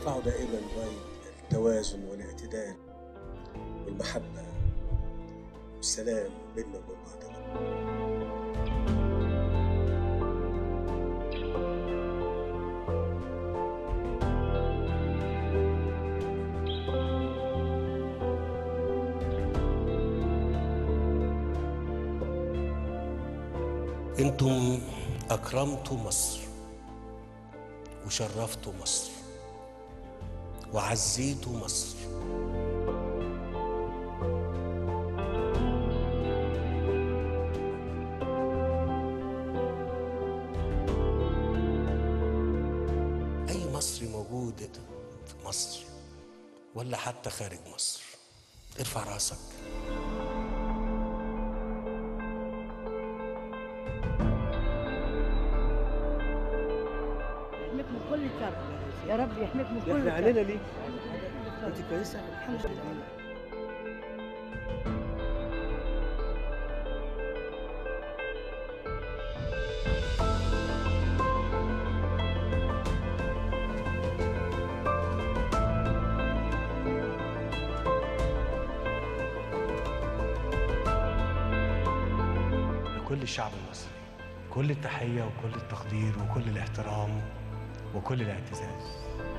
ارفعوا دائما راية التوازن والاعتدال والمحبة والسلام بيننا وبين بعضنا انتم اكرمتوا مصر وشرفتوا مصر وعزيتوا مصر اي مصري موجود في مصر ولا حتى خارج مصر ارفع راسك يحميك من كل شر يا رب يحميك من كل احنا شر علينا ليه؟ انت كويسه؟ الحمد لله لكل الشعب المصري كل التحية وكل التقدير وكل الاحترام وكل الاعتزاز